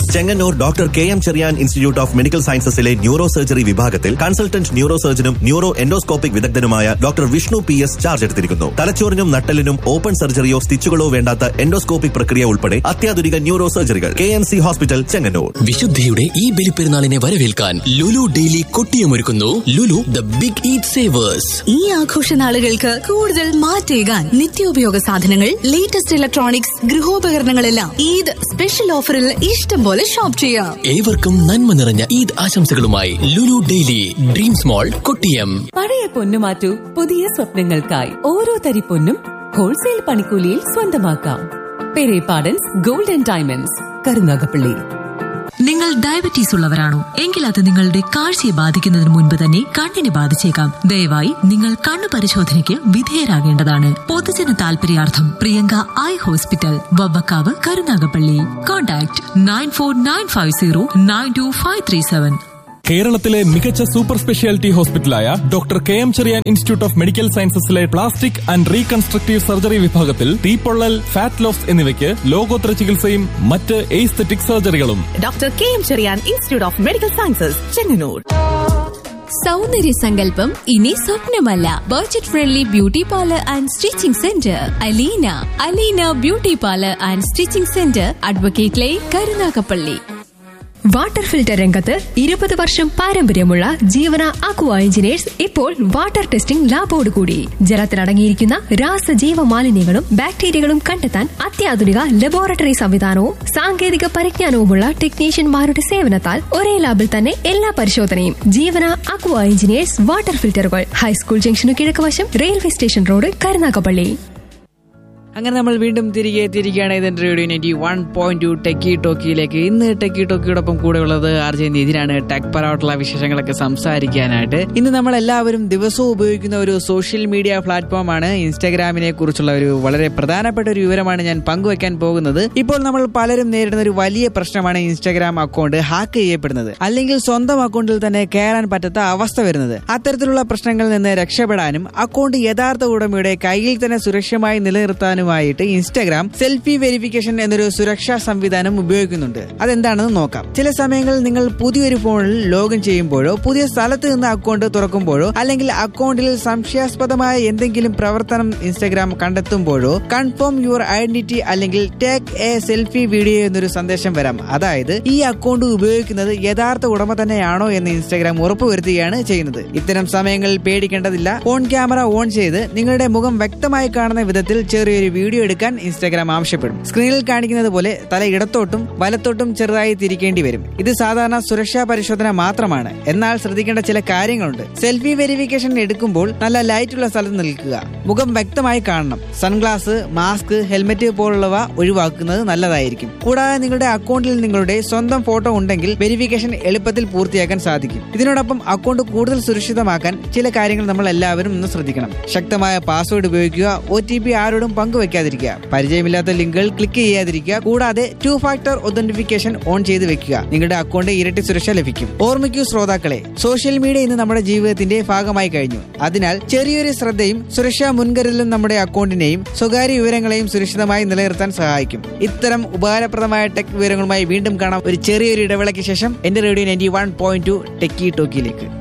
Chengannur doctor K M Cherian institute of medical സയൻസസിലെ neuro surgery വിഭാഗത്തിൽ consultant neuro സർജനും neuro endoscopic വിദഗ്ധനുമായ doctor Vishnu P S charge എടുത്തിരിക്കുന്നു തലച്ചോറിനും നട്ടലിനും ഓപ്പൺ സർജറിയോ സ്റ്റിച്ചുകളോ വേണ്ടാത്ത എൻഡോസ്കോപ്പിക് പ്രക്രിയ ഉൾപ്പെടെ അത്യാധുനിക ന്യൂറോ സർജറികൾ K M C hospital Chengannur വിശുദ്ധിയുടെ ഈ ബലിപ്പെരുന്നാളിനെ വരവേൽക്കാൻ ലുലു ഡെയിലി കൊട്ടിയമൊരുക്കുന്നു Lulu the big eat savers ഈ ആഘോഷ നാളുകൾക്ക് കൂടുതൽ മാറ്റേകാൻ നിത്യോപയോഗ സാധനങ്ങൾ ലേറ്റസ്റ്റ് ഇലക്ട്രോണിക്സ് ഗൃഹോപകരണങ്ങളെല്ലാം ഈദ് സ്പെഷ്യൽ ഓഫറിൽ ഇഷ്ടം പോലെ ഷോപ്പ് ചെയ്യാം ഏവർക്കും നന്മ നിറഞ്ഞ ഈദ് ആശംസകളുമായി Lulu daily dreams mall Kottiyam പഴയ പൊന്നു മാറ്റൂ പുതിയ സ്വപ്നങ്ങൾക്കായി ഓരോ തരി പൊന്നും ഹോൾസെയിൽ പണിക്കൂലിയിൽ സ്വന്തമാക്കാം പെരേപാടൻസ് ഗോൾഡൻ ഡയമണ്ട്സ് കരുനാഗപ്പള്ളി നിങ്ങൾ ഡയബറ്റീസ് ഉള്ളവരാണോ എങ്കിൽ അത് നിങ്ങളുടെ കാഴ്ചയെ ബാധിക്കുന്നതിന് മുൻപ് തന്നെ കണ്ണിനെ ബാധിച്ചേക്കാം ദയവായി നിങ്ങൾ കണ്ണു പരിശോധനയ്ക്ക് വിധേയരാകേണ്ടതാണ് പൊതുജന താൽപര്യാർത്ഥം Priyanka eye hospital Vavvakkavu Karunagappally contact nine four nine five zero nine two five three seven കേരളത്തിലെ മികച്ച സൂപ്പർ സ്പെഷ്യാലിറ്റി ഹോസ്പിറ്റലായ doctor K M Cherian institute of medical സയൻസസിലെ പ്ലാസ്റ്റിക് ആൻഡ് റീകൺസ്ട്രക്റ്റീവ് സർജറി വിഭാഗത്തിൽ തീപ്പൊള്ളൽ ഫാറ്റ് ലോസ് എന്നിവയ്ക്ക് ലോകോത്തര ചികിത്സയും മറ്റ് എയ്സ്തെറ്റിക് സർജറികളും doctor K M Cherian institute of medical sciences Chengannur സൗന്ദര്യ സങ്കല്പം ഇനി സ്വപ്നമല്ല budget friendly beauty parlour and stitching centre Aleena Aleena beauty parlour and stitching centre advocate line Karunagappally water filter രംഗത്ത് ഇരുപത് വർഷം പാരമ്പര്യമുള്ള ജീവന അക്വ എഞ്ചിനീയേഴ്സ് ഇപ്പോൾ വാട്ടർ ടെസ്റ്റിംഗ് ലാബോട് കൂടി ജലത്തിലടങ്ങിയിരിക്കുന്ന രാസജീവ മാലിന്യങ്ങളും ബാക്ടീരിയകളും കണ്ടെത്താൻ അത്യാധുനിക ലബോറട്ടറി സംവിധാനവും സാങ്കേതിക പരിജ്ഞാനവുമുള്ള ടെക്നീഷ്യന്മാരുടെ സേവനത്താൽ ഒരേ ലാബിൽ തന്നെ എല്ലാ പരിശോധനയും ജീവന അക്വ എഞ്ചിനീയേഴ്സ് വാട്ടർ ഫിൽറ്ററുകൾ ഹൈസ്കൂൾ ജംഗ്ഷനു കിഴക്കുവശം റെയിൽവേ സ്റ്റേഷൻ റോഡ് കരുനാഗപ്പള്ളി അങ്ങനെ നമ്മൾ വീണ്ടും തിരികെ തിരികെയാണ് ഇതിന്റെ radio ninety one point two techie ടോക്കിയിലേക്ക് ഇന്ന് ടെക്കി ടോക്കിയോടൊപ്പം കൂടെ ഉള്ളത് ആർജെ നിതിനാണ് ടെക് പരമായിട്ടുള്ള വിശേഷങ്ങളൊക്കെ സംസാരിക്കാനായിട്ട് ഇന്ന് നമ്മൾ എല്ലാവരും ദിവസവും ഉപയോഗിക്കുന്ന ഒരു സോഷ്യൽ മീഡിയ പ്ലാറ്റ്ഫോമാണ് ഇൻസ്റ്റാഗ്രാമിനെ കുറിച്ചുള്ള ഒരു വളരെ പ്രധാനപ്പെട്ട ഒരു വിവരമാണ് ഞാൻ പങ്കുവെക്കാൻ പോകുന്നത് ഇപ്പോൾ നമ്മൾ പലരും നേരിടുന്ന ഒരു വലിയ പ്രശ്നമാണ് ഇൻസ്റ്റാഗ്രാം അക്കൗണ്ട് ഹാക്ക് ചെയ്യപ്പെടുന്നത് അല്ലെങ്കിൽ സ്വന്തം അക്കൗണ്ടിൽ തന്നെ കയറാൻ പറ്റാത്ത അവസ്ഥ വരുന്നത് അത്തരത്തിലുള്ള പ്രശ്നങ്ങളിൽ നിന്ന് രക്ഷപ്പെടാനും അക്കൗണ്ട് യഥാർത്ഥ ഉടമയുടെ കയ്യിൽ തന്നെ സുരക്ഷിതമായി നിലനിർത്താനുമായിട്ട് ഇൻസ്റ്റാഗ്രാം സെൽഫി വെരിഫിക്കേഷൻ എന്നൊരു സുരക്ഷാ സംവിധാനം ഉപയോഗിക്കുന്നുണ്ട് അതെന്താണെന്ന് നോക്കാം ചില സമയങ്ങളിൽ നിങ്ങൾ പുതിയൊരു ഫോണിൽ ലോഗിൻ ചെയ്യുമ്പോഴോ പുതിയ സ്ഥലത്ത് നിന്ന് അക്കൗണ്ട് തുറക്കുമ്പോഴോ അല്ലെങ്കിൽ അക്കൗണ്ടിൽ സംശയാസ്പദമായ എന്തെങ്കിലും പ്രവർത്തനം ഇൻസ്റ്റാഗ്രാം കണ്ടെത്തുമ്പോഴോ കൺഫേം യുവർ ഐഡന്റിറ്റി അല്ലെങ്കിൽ ടേക്ക് എ സെൽഫി വീഡിയോ എന്നൊരു സന്ദേശം വരാം അതായത് ഈ അക്കൗണ്ട് ഉപയോഗിക്കുന്നത് യഥാർത്ഥ ഉടമ തന്നെയാണോ എന്ന് ഇൻസ്റ്റാഗ്രാം ഉറപ്പുവരുത്തുകയാണ് ചെയ്യുന്നത് ഇത്തരം സമയങ്ങളിൽ പേടിക്കേണ്ടതില്ല ഫോൺ ക്യാമറ ഓൺ ചെയ്ത് നിങ്ങളുടെ മുഖം വ്യക്തമായി കാണുന്ന വിധത്തിൽ ചെറിയൊരു വീഡിയോ എടുക്കാൻ ഇൻസ്റ്റാഗ്രാം ആവശ്യപ്പെടും സ്ക്രീനിൽ കാണിക്കുന്നത് പോലെ തല ഇടത്തോട്ടും വലത്തോട്ടും ചെറുതായി തിരിക്കേണ്ടി വരും ഇത് സാധാരണ സുരക്ഷാ പരിശോധന മാത്രമാണ് എന്നാൽ ശ്രദ്ധിക്കേണ്ട ചില കാര്യങ്ങളുണ്ട് സെൽഫി വെരിഫിക്കേഷൻ എടുക്കുമ്പോൾ നല്ല ലൈറ്റുള്ള സ്ഥലത്ത് നിൽക്കുക മുഖം വ്യക്തമായി കാണണം സൺഗ്ലാസ് മാസ്ക് ഹെൽമെറ്റ് പോലുള്ളവ ഒഴിവാക്കുന്നത് നല്ലതായിരിക്കും കൂടാതെ നിങ്ങളുടെ അക്കൗണ്ടിൽ നിങ്ങളുടെ സ്വന്തം ഫോട്ടോ ഉണ്ടെങ്കിൽ വെരിഫിക്കേഷൻ എളുപ്പത്തിൽ പൂർത്തിയാക്കാൻ സാധിക്കും ഇതിനോടൊപ്പം അക്കൗണ്ട് കൂടുതൽ സുരക്ഷിതമാക്കാൻ ചില കാര്യങ്ങൾ നമ്മൾ എല്ലാവരും ഒന്ന് ശ്രദ്ധിക്കണം ശക്തമായ പാസ്വേഡ് ഉപയോഗിക്കുക ഒ ടി പി ആരോടും പങ്കുവെക്കാതിരിക്കുക പരിചയമില്ലാത്ത ലിങ്കുകൾ ക്ലിക്ക് ചെയ്യാതിരിക്കുക കൂടാതെ ടു ഫാക്ടർ ഒതന്റിഫിക്കേഷൻ ഓൺ ചെയ്ത് വെക്കുക നിങ്ങളുടെ അക്കൗണ്ട് ഇരട്ടി സുരക്ഷ ലഭിക്കും ഓർമ്മിക്കൂ ശ്രോതാക്കളെ സോഷ്യൽ മീഡിയ ഇന്ന് നമ്മുടെ ജീവിതത്തിന്റെ ഭാഗമായി കഴിഞ്ഞു അതിനാൽ ചെറിയൊരു ശ്രദ്ധയും സുരക്ഷാ മുൻകരുതലും നമ്മുടെ അക്കൗണ്ടിനെയും സ്വകാര്യ വിവരങ്ങളെയും സുരക്ഷിതമായി നിലനിർത്താൻ സഹായിക്കും ഇത്തരം ഉപകാരപ്രദമായ ടെക് വിവരങ്ങളുമായി വീണ്ടും കാണാം ഒരു ചെറിയൊരു ഇടവേളയ്ക്ക് ശേഷം എന്റെ radio ninety one point two techie ടോക്കിയിലേക്ക്